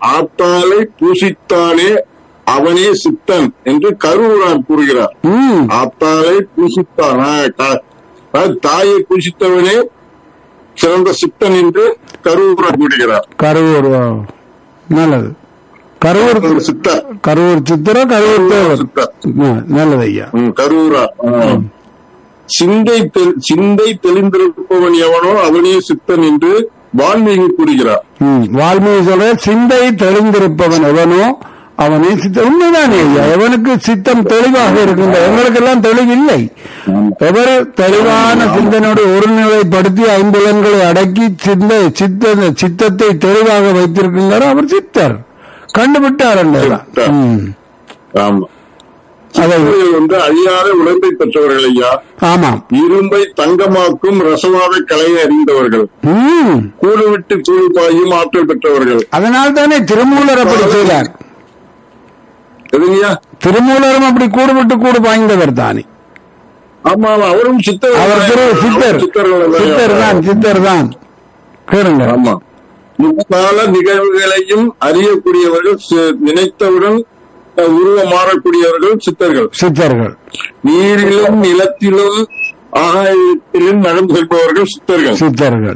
ஆத்தாலை பூசித்தானே அவனே சித்தன் என்று கருவூரார் கூறுகிறார் ம் ஆத்தாலை பூசித்தான் ஆ, க- அதாவது தாயை பூசித்தவனே சிறந்த சித்தன் என்று கருவூரார் கூறுகிறார் கருவூர் ஆ. நல்லது கருவூர் ஒரு சித்தர் கருவூர் சித்திரம் கருவூர் தேவர் சித்தர் ஆ, நல்லது ஐயா ம், கரூரா ஆ. சிந்தை தெ- சிந்தை தெளிந்திருப்பவன் எவனோ அவனே சித்தன் என்று வால்மீகி கூறுகிறார் ம், வால்மீகி சொல்ற சிந்தை தெளிந்திருப்பவன் எவனோ அவனே சித்தம் உண்மைதானே ஐயா எவனுக்கு சித்தம் தெளிவாக இருக்கின்ற எங்களுக்கெல்லாம் தெளிவில்லை எவர் தெளிவான சிந்தனோடு ஒருநிலைப்படுத்தி ஐம்புலன்களை அடக்கி சிந்த சித்த சித்தத்தை தெளிவாக வைத்திருக்கின்றாரோ அவர் சித்தர் கண்டுபிட்டார் என்றார். சித்தர். ம். ஆமா அதை இவர்கள் வந்து அழியாத உழைப்பை பெற்றவர்கள் ஐயா ஆமாம் இரும்பை தங்கமாக்கும் ரசவாத கலையை அறிந்தவர்கள் ம். கூடு விட்டு கூடு பாயும் ஆற்றல் பெற்றவர்கள் அதனால் தானே திருமூலர் அப்படி செய்தார் எதுங்கய்யா திருமூலரும் அப்படி கூடு விட்டு கூடு பாய்ந்தவர் தானே ஆமா ஆமா அவரும் சித்தர் அவர் திரு சித்தர் அவரும் சித்தர்கள் தான். சித்தர் தான் சித்தர் தான் கேளுங்க ஆமா முக்கால நிகழ்வுகளையும் அறியக்கூடியவர்கள் சி- நினைத்தவுடன் அஹ், உருவம் மாறக்கூடியவர்கள் சித்தர்கள் சித்தர்கள் நீரிலும் நிலத்திலும் ஆகாயத்திலும் நடந்து செல்பவர்கள் சித்தர்கள் சித்தர்கள்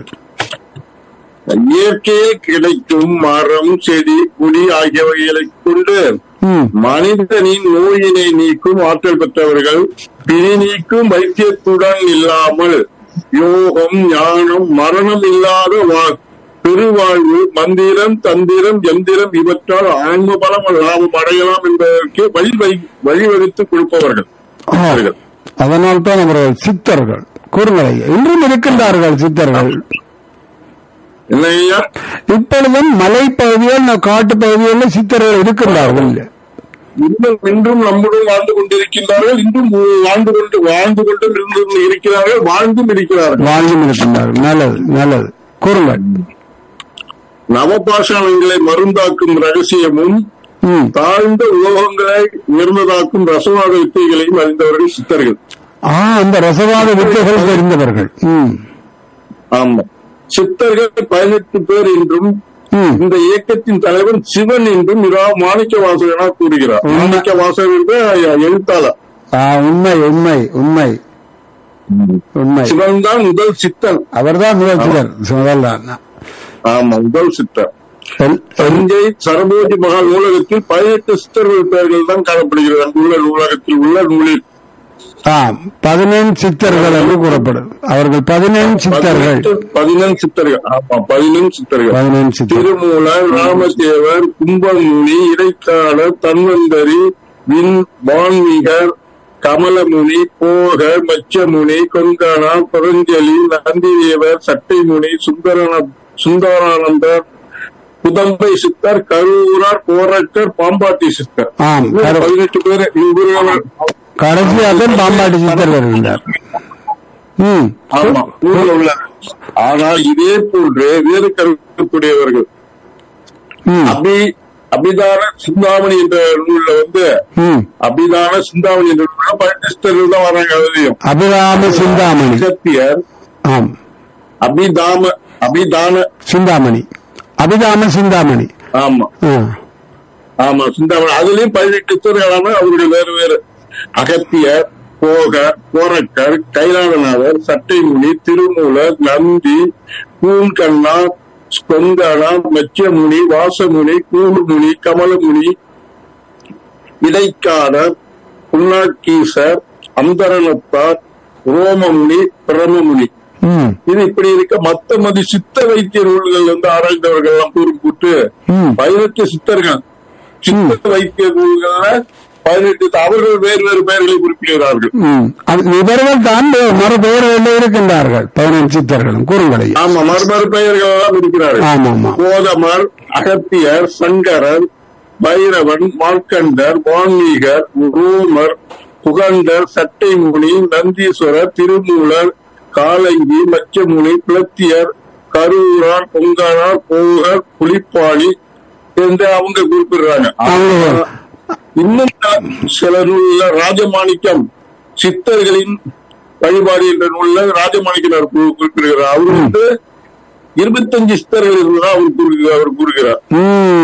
இயற்கையில் கிடைக்கும் மரம் செடி கொடி ஆகியவைகளை கொண்டு ம். மனிதனின் நோயினை நீக்கும் ஆற்றல் பெற்றவர்கள் பிணி நீக்கும் வைத்தியத்துடன் இல்லாமல் யோகம் ஞானம் மரணம் இல்லாத வா- பெருவாழ்வு மந்திரம் தந்திரம் எந்திரம் இவற்றால் ஆன்ம பலம் லாபம் அடையலாம் என்பதற்கு வழி வை- வழிவகுத்து கொடுப்பவர்கள் ஆ. சித்தர்கள். அதனால் தான் அவர்கள் சித்தர்கள் கூறுங்களை இன்றும் இருக்கின்றார்கள் சித்தர்கள் என்ன ஐயா இப்பொழுதும் மலைப்பகுதியில் காட்டு பகுதியில் சித்தர்கள் இருக்கின்றார்கள் இன்னும் இன்றும் நம்முடன் வாழ்ந்து கொண்டிருக்கின்றார்கள் இன்றும் வாழ்ந்து கொண்டு வாழ்ந்து கொண்டும் இருந்து இருக்கிறார்கள் வாழ்ந்தும் இருக்கிறார்கள் வாழ்ந்தும் இருக்கின்றார்கள் நல்லது நல்லது கூறுங்கள் நவபாஷாணங்களை மருந்தாக்கும் ரகசியமும் ம். தாழ்ந்த உலோகங்களை உயர்ந்ததாக்கும் ரசவாத வித்தைகளையும் அறிந்தவர்கள் சித்தர்கள் ஆ அந்த ரசவாத வித்தைகள் தெரிந்தவர்கள் ம். ஆமா சித்தர்கள் பதினெட்டு பேர் என்றும் ம். இந்த இயக்கத்தின் தலைவன் சிவன் என்றும் இரா மாணிக்க வாசகனா கூறுகிறார் உண்மை. மாணிக்க வாசகர் என்ற எழுத்தாளர் ஆ, உண்மை உண்மை உண்மை உண்மை சிவன் தான் முதல் சித்தன் அவர்தான் முதல் சிலர் முதல் தான். ஆமா முதல் சித்தர் எல்- எல்- தஞ்சை சரபோஜி மகால் நூலகத்தில் பதினெட்டு சித்தர்கள் பெயர்கள் தான் காணப்படுகிறது அங்குள்ள நூலகத்தில் உள்ள நூலில் ஆ பதினெண் சித்தர்கள் என்று கூறப்படும் அவர்கள் பதினெண் சித்தர்கள் பதினெண் சித்தர்கள் ஆமா பதினெண் சித்தர்கள் பதினெண் சித்தர் திருமூலர் ராமதேவர் கும்பமுனி இடைக்காலர் தன்வந்தரி வின் வான்மீகர் கமலமுனி போகர் மச்சமுனி கொங்கணா பதஞ்சலி நந்திதேவர் சட்டைமுனி சுந்தரன சுந்தரானந்தர் புதம்பை சித்தர் கரூரார் போரக்கர் பாம்பாட்டி சித்தர் ஆம் கரு- பதினெட்டு பேர் இவர்கள் கடைசியாக பாம்பாட்டி சித்தர் வருகின்றார் ம் ஆமா ஊர்ல உள்ள ஆனால் இதே போன்று வேறு கருத்துடையவர்கள் ம் அபி அபிதான சிந்தாமணி என்ற நூல்ல வந்து ம் அபிதான சிந்தாமணி என்ற நூல்ல பதினெட்டு தான் வராங்க அதுலயும் அபிராம சிந்தாமணி அகத்தியர் ஆம் அபிதாம அபிதான சிந்தாமணி அபிராம சிந்தாமணி ஆமா ஆ. ஆமா சிந்தாமணி அதுலயும் பதினெட்டு சித்தர்களான அவருடைய வேறு வேறு அகத்தியர் போக கோரக்கர் கைலாசநாதர் சட்டைமுனி திருமூலர் நந்தி பூன்கண்ணா கொங்கணா மச்சமுனி வாசமுனி கூடுமுனி கமலமுனி இடைக்காடர் புன்னாக்கீசர் அந்தரணத்தார் ரோமமுனி பிரமமுனி ம் இது இப்படி இருக்க மத்த மதி சித்த வைத்திய நூல்கள் வந்து ஆராய்ந்தவர்கள் எல்லாம் கூறும் போட்டு ம் பதினெட்டு சித்தர்கள் சித்த வைத்திய நூல்கள்ல பதினெட்டு அவர்கள் வேறு வேறு பெயர்களை குறிப்பிடுகிறார்கள் ம் அது இவர்கள் தான் மறு பெயர்களில் இருக்கின்றார்கள் பதினெண் சித்தர்களும் கூறுங்களை ஆமா மறுமறு பெயர்கள் எல்லாம் இருக்கிறார்கள் ஆமா ஆமா கோதமர் அகத்தியர் சங்கரர் பைரவன் மார்க்கண்டர் வான்மீகர் ரோமர் புகண்டர் சட்டைமுனி நந்தீஸ்வரர் திருமூலர் காலங்கி மச்சமுனி பிளத்தியர் கரூரார் பொங்கானார் போகர் புலிப்பாளி என்று அவங்க குறிப்பிடுறாங்க அவங்க- இன்னும் சில நூல்ல ராஜமாணிக்கம் சித்தர்களின் வழிபாடு என்ற நூல்ல ராஜமாணிக்கனார் குறி- குறிப்பிடுகிறார் அவர் வந்து இருபத்தஞ்சு சித்தர்கள் இருந்ததா அவர் கூறுகிறார் அவர் கூறுகிறார் ம்